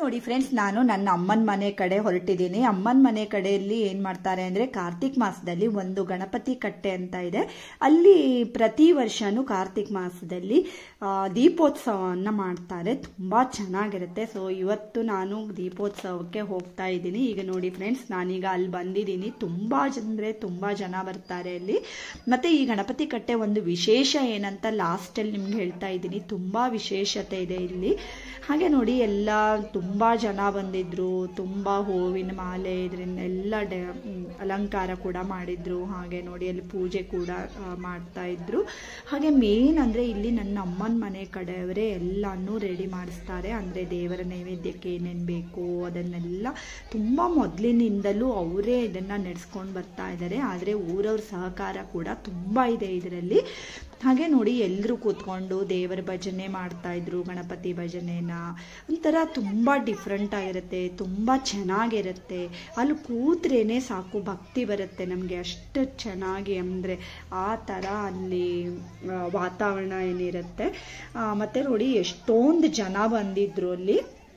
ನೋಡಿ ಫ್ರೆಂಡ್ಸ್ ನಾನು ನನ್ನ ಅಮ್ಮನ ಮನೆ ಕಡೆ ಹೊರಟಿದ್ದೀನಿ ಅಮ್ಮನ ಮನೆ ಕಡೆಯಲ್ಲಿ ಏನು ಮಾಡ್ತಾರೆ ಅಂದರೆ ಕಾರ್ತಿಕ್ ಮಾಸದಲ್ಲಿ ಒಂದು ಗಣಪತಿ ಕಟ್ಟೆ ಅಂತ ಇದೆ ಅಲ್ಲಿ ಪ್ರತಿ ವರ್ಷನೂ ಕಾರ್ತಿಕ್ ಮಾಸದಲ್ಲಿ ಆ, ದೀಪೋತ್ಸವವನ್ನು ಮಾಡ್ತಾರೆ ತುಂಬ ಚೆನ್ನಾಗಿರುತ್ತೆ ಸೊ ಇವತ್ತು ನಾನು ದೀಪೋತ್ಸವಕ್ಕೆ ಹೋಗ್ತಾ ಇದ್ದೀನಿ ಈಗ ನೋಡಿ ಫ್ರೆಂಡ್ಸ್ ನಾನೀಗ ಅಲ್ಲಿ ಬಂದಿದ್ದೀನಿ ತುಂಬ ಅಂದರೆ ತುಂಬ ಜನ ಬರ್ತಾರೆ ಅಲ್ಲಿ ಮತ್ತು ಈ ಗಣಪತಿ ಕಟ್ಟೆ ಒಂದು ವಿಶೇಷ ಏನಂತ ಲಾಸ್ಟಲ್ಲಿ ನಿಮ್ಗೆ ಹೇಳ್ತಾ ಇದ್ದೀನಿ ತುಂಬ ವಿಶೇಷತೆ ಇದೆ ಇಲ್ಲಿ ಹಾಗೆ ನೋಡಿ ಎಲ್ಲ ತುಂಬ ಜನ ಬಂದಿದ್ರು ತುಂಬ ಹೂವಿನ ಮಾಲೆ ಇದರಿಂದೆಲ್ಲ ಡೆ ಮ್, ಅಲಂಕಾರ ಕೂಡ ಮಾಡಿದ್ರು ಹಾಗೆ ನೋಡಿ ಅಲ್ಲಿ ಪೂಜೆ ಕೂಡ ಆ, ಮಾಡ್ತಾ ಇದ್ರು ಹಾಗೆ ಮೇನ್ ಅಂದರೆ ಇಲ್ಲಿ ನನ್ನ ಅಮ್ಮನ ಮನೆ ಕಡೆಯವರೇ ಎಲ್ಲನೂ ರೆಡಿ ಮಾಡಿಸ್ತಾರೆ ಅಂದರೆ ದೇವರ ನೈವೇದ್ಯಕ್ಕೆ ಏನೇನು ಬೇಕು ಅದನ್ನೆಲ್ಲ ತುಂಬ ಮೊದಲಿನಿಂದಲೂ ಅವರೇ ಇದನ್ನು ನಡೆಸ್ಕೊಂಡು ಬರ್ತಾ ಇದ್ದಾರೆ ಆದರೆ ಊರವ್ರ ಸಹಕಾರ ಕೂಡ ತುಂಬ ಇದೆ ಇದರಲ್ಲಿ ಹಾಗೆ ನೋಡಿ ಎಲ್ಲರೂ ಕೂತ್ಕೊಂಡು ದೇವರ ಭಜನೆ ಮಾಡ್ತಾ ಇದ್ರು ಗಣಪತಿ ಭಜನೆನ ಒಂಥರ ತುಂಬ ಡಿಫ್ರೆಂಟ್ ಆಗಿರುತ್ತೆ ತುಂಬ ಚೆನ್ನಾಗಿರುತ್ತೆ ಅಲ್ಲಿ ಕೂತ್ರೇನೆ ಸಾಕು ಭಕ್ತಿ ಬರುತ್ತೆ ನಮಗೆ ಅಷ್ಟು ಚೆನ್ನಾಗಿ ಅಂದರೆ ಆ ಥರ ಅಲ್ಲಿ ಆ, ವಾತಾವರಣ ಏನಿರುತ್ತೆ ಆ, ಮತ್ತೆ ನೋಡಿ ಎಷ್ಟೊಂದು ಜನ ಬಂದಿದ್ರು ಅಲ್ಲಿ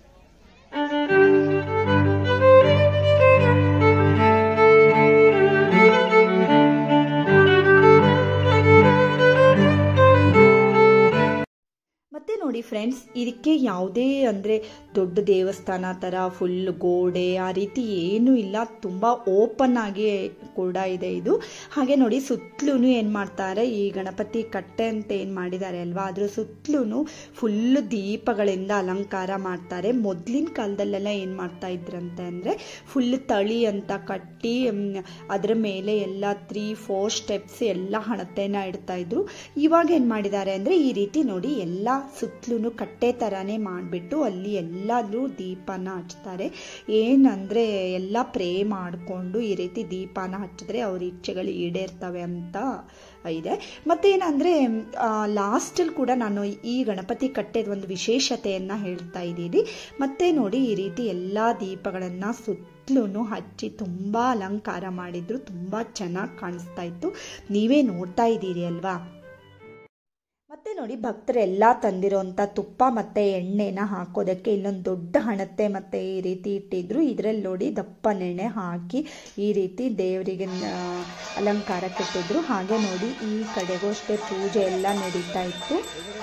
ಮತ್ತೆ ನೋಡಿ ಫ್ರೆಂಡ್ಸ್ ಇದಕ್ಕೆ ಯಾವುದೇ ಅಂದರೆ ದೊಡ್ಡ ದೇವಸ್ಥಾನ ಥರ ಫುಲ್ ಗೋಡೆ ಆ ರೀತಿ ಏನೂ ಇಲ್ಲ ತುಂಬ ಓಪನ್ ಆಗಿ ಕೂಡ ಇದೆ ಇದು ಹಾಗೆ ನೋಡಿ ಸುತ್ತಲೂ ಏನು ಮಾಡ್ತಾರೆ ಈ ಗಣಪತಿ ಕಟ್ಟೆ ಅಂತ ಏನು ಮಾಡಿದ್ದಾರೆ ಅಲ್ವಾ ಅದ್ರ ಸುತ್ತಲೂ ಫುಲ್ ದೀಪಗಳಿಂದ ಅಲಂಕಾರ ಮಾಡ್ತಾರೆ ಮೊದಲಿನ ಕಾಲದಲ್ಲೆಲ್ಲ ಏನು ಮಾಡ್ತಾ ಇದ್ರಂತೆ ಅಂದರೆ ಫುಲ್ ತಳಿ ಅಂತ ಕಟ್ಟಿ ಮ್, ಅದರ ಮೇಲೆ ಎಲ್ಲ ತ್ರೀ ಫೋರ್ ಸ್ಟೆಪ್ಸ್ ಎಲ್ಲ ಹಣತೆನ ಇಡ್ತಾ ಇದ್ರು ಇವಾಗ ಏನು ಮಾಡಿದ್ದಾರೆ ಅಂದರೆ ಈ ರೀತಿ ನೋಡಿ ಎಲ್ಲ ಸುತ್ತಲೂ ಕಟ್ಟೆ ಥರನೇ ಮಾಡಿಬಿಟ್ಟು ಅಲ್ಲಿ ಎಲ್ಲಾದ್ರೂ ದೀಪನ ಹಚ್ತಾರೆ ಏನಂದರೆ ಎಲ್ಲ ಪ್ರೇ ಮಾಡಿಕೊಂಡು ಈ ರೀತಿ ದೀಪನ ಹಚ್ಚಿದ್ರೆ ಅವ್ರ ಇಚ್ಛೆಗಳು ಈಡೇರ್ತವೆ ಅಂತ ಇದೆ ಮತ್ತೇನಂದರೆ ಲಾಸ್ಟಲ್ಲಿ ಕೂಡ ನಾನು ಈ ಗಣಪತಿ ಕಟ್ಟೆದ ಒಂದು ವಿಶೇಷತೆಯನ್ನು ಹೇಳ್ತಾ ಇದ್ದೀನಿ ಮತ್ತೆ ನೋಡಿ ಈ ರೀತಿ ಎಲ್ಲ ದೀಪಗಳನ್ನು ಸುತ್ತಲೂ ಹಚ್ಚಿ ತುಂಬ ಅಲಂಕಾರ ಮಾಡಿದ್ರು ತುಂಬ ಚೆನ್ನಾಗಿ ಕಾಣಿಸ್ತಾ ಇತ್ತು ನೀವೇ ನೋಡ್ತಾ ಇದ್ದೀರಿ ಅಲ್ವಾ ಮತ್ತೆ ನೋಡಿ ಭಕ್ತರೆಲ್ಲ ತಂದಿರೋಂಥ ತುಪ್ಪ ಮತ್ತೆ ಎಣ್ಣೆನ ಹಾಕೋದಕ್ಕೆ ಇಲ್ಲೊಂದು ದೊಡ್ಡ ಹಣತೆ ಮತ್ತೆ ಈ ರೀತಿ ಇಟ್ಟಿದ್ರು ಇದರಲ್ಲಿ ನೋಡಿ ದಪ್ಪನೆಣ್ಣೆ ಹಾಕಿ ಈ ರೀತಿ ದೇವರಿಗೆ ಆ, ಅಲಂಕಾರಕ್ಕೆ ಇಟ್ಟಿದ್ರು ಹಾಗೆ ನೋಡಿ ಈ ಕಡೆಗೂ ಅಷ್ಟೇ ಪೂಜೆ ಎಲ್ಲ ನಡೀತಾ ಇತ್ತು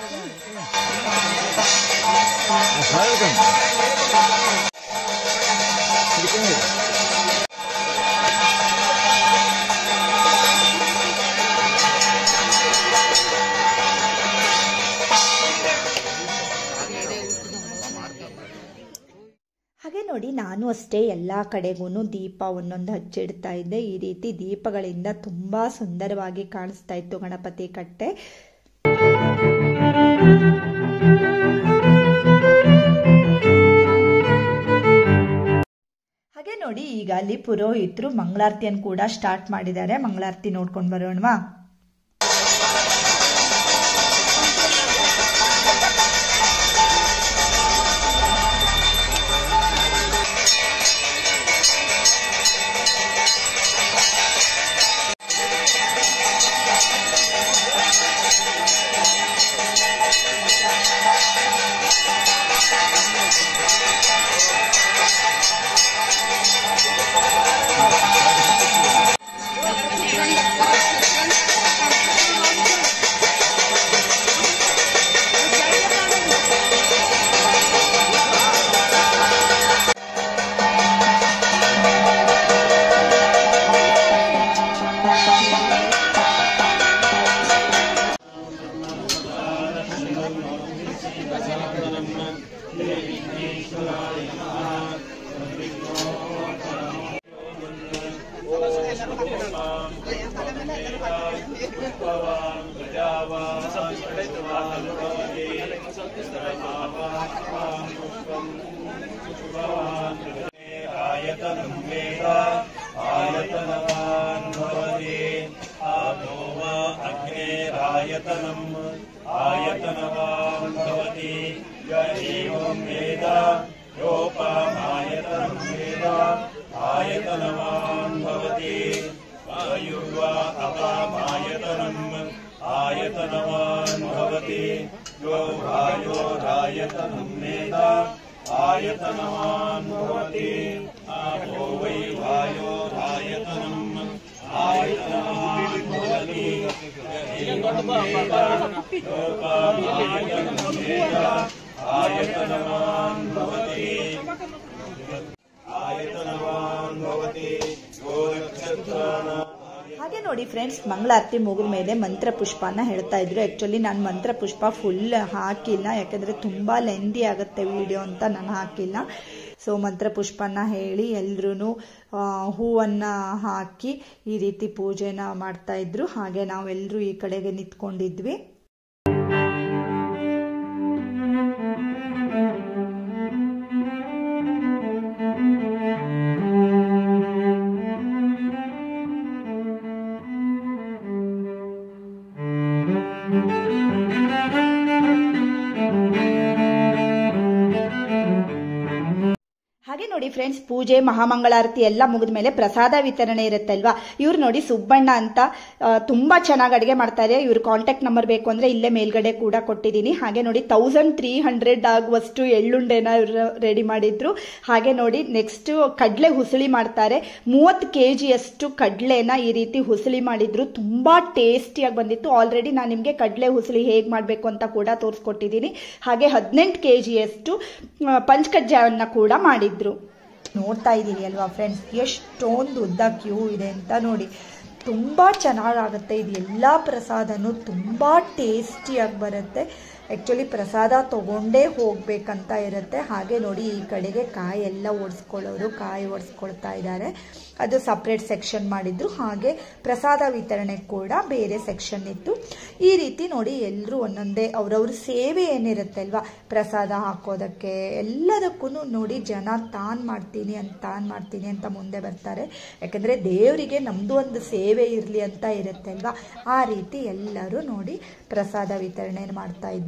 ಹಾಗೆ ನೋಡಿ ನಾನು ಅಷ್ಟೇ ಎಲ್ಲ ಕಡೆಗೂ ದೀಪ ಒಂದೊಂದು ಹಚ್ಚಿಡ್ತಾ ಇದ್ದೆ ಈ ರೀತಿ ದೀಪಗಳಿಂದ ತುಂಬ ಸುಂದರವಾಗಿ ಕಾಣಿಸ್ತಾ ಇತ್ತು ಗಣಪತಿ ಕಟ್ಟೆ ಹಾಗೆ ನೋಡಿ ಈಗ ಅಲ್ಲಿ ಪುರೋಹಿತರು ಮಂಗಳಾರತಿಯನ್ನು ಕೂಡ ಸ್ಟಾರ್ಟ್ ಮಾಡಿದ್ದಾರೆ ಮಂಗಳಾರತಿ ನೋಡ್ಕೊಂಡು ಬರೋಣವಾ आयतनं वेद आयतनवान् भवति आतो वा अग्नेरायतनम् आयतनवान् भवति य एवं वेद योपामायतनं वेद आयतनवान् भवति वायुर्वा अपामायतनम् आयतनवान् भवति यो वायोरायतनं वेद आयतनवान् भवति आपो वै वायोरायतनम् आयतनवान् भवति आयतनवान् भवति आयतनवान् भवति गोरक्षत्राणाम् ಹಾಗೆ ನೋಡಿ ಫ್ರೆಂಡ್ಸ್ ಮಂಗಳಾರತಿ ಮುಗಿದ ಮೇಲೆ ಮಂತ್ರ ಪುಷ್ಪನ ಹೇಳ್ತಾ ಇದ್ರು ಆ್ಯಕ್ಚುಲಿ ನಾನು ಮಂತ್ರ ಪುಷ್ಪ ಫುಲ್ ಹಾಕಿಲ್ಲ ಯಾಕಂದರೆ ತುಂಬ ಲೆಂದಿ ಆಗುತ್ತೆ ವಿಡಿಯೋ ಅಂತ ನಾನು ಹಾಕಿಲ್ಲ ಸೊ ಮಂತ್ರ ಪುಷ್ಪನ ಹೇಳಿ ಎಲ್ರೂ ಹೂವನ್ನು ಹಾಕಿ ಈ ರೀತಿ ಪೂಜೆನ ಮಾಡ್ತಾ ಇದ್ರು ಹಾಗೆ ನಾವೆಲ್ಲರೂ ಈ ಕಡೆಗೆ ನಿಂತ್ಕೊಂಡಿದ್ವಿ ಹಾಗೆ ನೋಡಿ ಫ್ರೆಂಡ್ಸ್ ಪೂಜೆ ಮಹಾಮಂಗಳಾರತಿ ಎಲ್ಲ ಮುಗಿದ ಮೇಲೆ ಪ್ರಸಾದ ವಿತರಣೆ ಇರುತ್ತಲ್ವಾ ಇವ್ರು ನೋಡಿ ಸುಬ್ಬಣ್ಣ ಅಂತ ಆ, ತುಂಬಾ ಚೆನ್ನಾಗಿ ಅಡುಗೆ ಮಾಡ್ತಾರೆ ಇವ್ರ ಕಾಂಟ್ಯಾಕ್ಟ್ ನಂಬರ್ ಬೇಕು ಅಂದ್ರೆ ಇಲ್ಲೇ ಮೇಲ್ಗಡೆ ಕೂಡ ಕೊಟ್ಟಿದ್ದೀನಿ ಹಾಗೆ ನೋಡಿ ತೌಸಂಡ್ ತ್ರೀ ಹಂಡ್ರೆಡ್ ಆಗುವಷ್ಟು ಎಳ್ಳುಂಡೆನ ಇವ್ರು ರೆಡಿ ಮಾಡಿದ್ರು ಹಾಗೆ ನೋಡಿ ನೆಕ್ಸ್ಟ್ ಕಡಲೆ ಹುಸುಳಿ ಮಾಡ್ತಾರೆ ಮೂವತ್ತು ಕೆ ಜಿಯಷ್ಟು ಕಡಲೆನ ಈ ರೀತಿ ಹುಸುಳಿ ಮಾಡಿದ್ರು ತುಂಬಾ ಟೇಸ್ಟಿಯಾಗಿ ಬಂದಿತ್ತು ಆಲ್ರೆಡಿ ನಾನು ನಿಮಗೆ ಕಡಲೆ ಹುಸುಳಿ ಹೇಗೆ ಮಾಡಬೇಕು ಅಂತ ಕೂಡ ತೋರಿಸ್ಕೊಟ್ಟಿದ್ದೀನಿ ಹಾಗೆ ಹದಿನೆಂಟು ಕೆ ಜಿಯಷ್ಟು ಪಂಚಕಜ್ಜಾಯವನ್ನ ಕೂಡ ಮಾಡಿದ್ರು ನೋಡ್ತಾ ಇದ್ದೀರಿ ಅಲ್ವಾ ಫ್ರೆಂಡ್ಸ್ ಎಷ್ಟೊಂದು ಉದ್ದ ಕ್ಯೂ ಇದೆ ಅಂತ ನೋಡಿ ತುಂಬ ಚೆನ್ನಾಗಾಗುತ್ತೆ ಇದು ಎಲ್ಲ ಪ್ರಸಾದನೂ ತುಂಬ ಟೇಸ್ಟಿಯಾಗಿ ಬರುತ್ತೆ ಆ್ಯಕ್ಚುಲಿ ಪ್ರಸಾದ ತಗೊಂಡೇ ಹೋಗ್ಬೇಕಂತ ಇರುತ್ತೆ ಹಾಗೆ ನೋಡಿ ಈ ಕಡೆಗೆ ಕಾಯಿ ಎಲ್ಲ ಒಡ್ಸ್ಕೊಳ್ಳೋರು ಕಾಯಿ ಒಡ್ಸ್ಕೊಳ್ತಾ ಇದ್ದಾರೆ ಅದು ಸಪ್ರೇಟ್ ಸೆಕ್ಷನ್ ಮಾಡಿದ್ರು ಹಾಗೆ ಪ್ರಸಾದ ವಿತರಣೆ ಕೂಡ ಬೇರೆ ಸೆಕ್ಷನ್ ಇತ್ತು ಈ ರೀತಿ ನೋಡಿ ಎಲ್ಲರೂ ಒಂದೊಂದೇ ಅವ್ರವ್ರ ಸೇವೆ ಏನಿರುತ್ತೆ ಅಲ್ವಾ ಪ್ರಸಾದ ಹಾಕೋದಕ್ಕೆ ಎಲ್ಲದಕ್ಕೂ ನೋಡಿ ಜನ ತಾನು ಮಾಡ್ತೀನಿ ಅಂತ ತಾನು ಮಾಡ್ತೀನಿ ಅಂತ ಮುಂದೆ ಬರ್ತಾರೆ ಯಾಕಂದರೆ ದೇವರಿಗೆ ನಮ್ಮದು ಒಂದು ಸೇವೆ ಇರಲಿ ಅಂತ ಇರುತ್ತೆ ಅಲ್ವಾ ಆ ರೀತಿ ಎಲ್ಲರೂ ನೋಡಿ ಪ್ರಸಾದ ವಿತರಣೆ ಮಾಡ್ತಾ ಇದ್ರು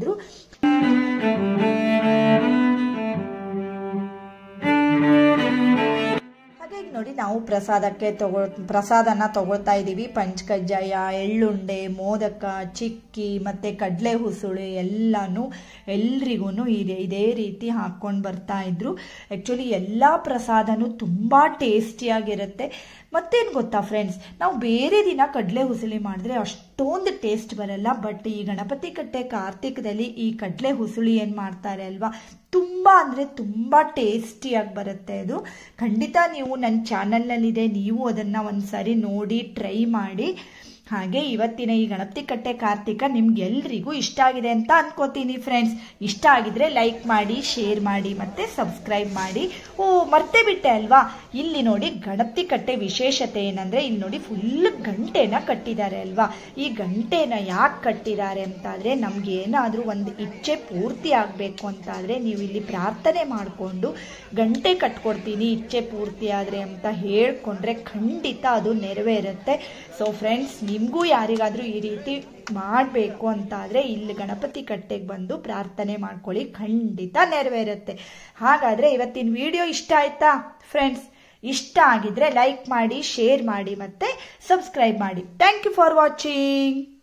ಹಾಗಾಗಿ ನೋಡಿ ನಾವು ಪ್ರಸಾದಕ್ಕೆ ತಗೊ ಪ್ರಸಾದನ ತಗೊಳ್ತಾ ಇದ್ದೀವಿ ಪಂಚಕಜ್ಜಾಯ ಎಳ್ಳುಂಡೆ ಮೋದಕ ಚಿಕ್ಕಿ ಮತ್ತು ಕಡಲೆ ಹುಸುಳಿ ಎಲ್ಲನೂ ಎಲ್ರಿಗೂ ಇದೇ ಇದೇ ರೀತಿ ಹಾಕ್ಕೊಂಡು ಬರ್ತಾ ಇದ್ರು ಆ್ಯಕ್ಚುಲಿ ಎಲ್ಲ ಪ್ರಸಾದನೂ ತುಂಬ ಟೇಸ್ಟಿಯಾಗಿರುತ್ತೆ ಮತ್ತೇನು ಗೊತ್ತಾ ಫ್ರೆಂಡ್ಸ್ ನಾವು ಬೇರೆ ದಿನ ಕಡಲೆ ಹುಸುಳಿ ಮಾಡಿದ್ರೆ ಅಷ್ಟೊಂದು ಟೇಸ್ಟ್ ಬರಲ್ಲ ಬಟ್ ಈ ಗಣಪತಿ ಕಟ್ಟೆ ಕಾರ್ತಿಕದಲ್ಲಿ ಈ ಕಡಲೆ ಹುಸುಳಿ ಏನು ಮಾಡ್ತಾರೆ ಅಲ್ವಾ ತುಂಬ ಅಂದರೆ ತುಂಬ ಟೇಸ್ಟಿಯಾಗಿ ಬರುತ್ತೆ ಅದು ಖಂಡಿತ ನೀವು ನನ್ನ ಚಾನಲ್ನಲ್ಲಿದೆ ನೀವು ಅದನ್ನು ಒಂದು ಸಾರಿ ನೋಡಿ ಟ್ರೈ ಮಾಡಿ ಹಾಗೆ ಇವತ್ತಿನ ಈ ಗಣಪತಿ ಕಟ್ಟೆ ಕಾರ್ತಿಕ ನಿಮ್ಗೆ ಎಲ್ರಿಗೂ ಇಷ್ಟ ಆಗಿದೆ ಅಂತ ಅನ್ಕೋತೀನಿ ಫ್ರೆಂಡ್ಸ್ ಇಷ್ಟ ಆಗಿದ್ರೆ ಲೈಕ್ ಮಾಡಿ ಶೇರ್ ಮಾಡಿ ಮತ್ತೆ ಸಬ್ಸ್ಕ್ರೈಬ್ ಮಾಡಿ ಓ ಮರ್ತೇ ಬಿಟ್ಟೆ ಅಲ್ವಾ ಇಲ್ಲಿ ನೋಡಿ ಗಣಪತಿ ಕಟ್ಟೆ ವಿಶೇಷತೆ ಏನಂದ್ರೆ ಇಲ್ಲಿ ನೋಡಿ ಫುಲ್ ಗಂಟೆನ ಕಟ್ಟಿದ್ದಾರೆ ಅಲ್ವಾ ಈ ಗಂಟೆನ ಯಾಕೆ ಕಟ್ಟಿದ್ದಾರೆ ಅಂತಾದ್ರೆ ನಮ್ಗೆ ಏನಾದರೂ ಒಂದು ಇಚ್ಛೆ ಪೂರ್ತಿ ಆಗಬೇಕು ಅಂತಾದ್ರೆ ನೀವು ಇಲ್ಲಿ ಪ್ರಾರ್ಥನೆ ಮಾಡಿಕೊಂಡು ಗಂಟೆ ಕಟ್ಕೊಡ್ತೀನಿ ಇಚ್ಛೆ ಪೂರ್ತಿ ಆದರೆ ಅಂತ ಹೇಳ್ಕೊಂಡ್ರೆ ಖಂಡಿತ ಅದು ನೆರವೇರುತ್ತೆ ಸೊ ಫ್ರೆಂಡ್ಸ್ ನಿಮಗೂ ಯಾರಿಗಾದರೂ ಈ ರೀತಿ ಮಾಡಬೇಕು ಅಂತ ಆದರೆ ಇಲ್ಲಿ ಗಣಪತಿ ಕಟ್ಟೆಗೆ ಬಂದು ಪ್ರಾರ್ಥನೆ ಮಾಡ್ಕೊಳ್ಳಿ ಖಂಡಿತ ನೆರವೇರುತ್ತೆ ಹಾಗಾದರೆ ಇವತ್ತಿನ ವಿಡಿಯೋ ಇಷ್ಟ ಆಯ್ತಾ ಫ್ರೆಂಡ್ಸ್ ಇಷ್ಟ ಆಗಿದ್ರೆ ಲೈಕ್ ಮಾಡಿ ಶೇರ್ ಮಾಡಿ ಮತ್ತೆ ಸಬ್ಸ್ಕ್ರೈಬ್ ಮಾಡಿ ಥ್ಯಾಂಕ್ ಯು ಫಾರ್ ವಾಚಿಂಗ್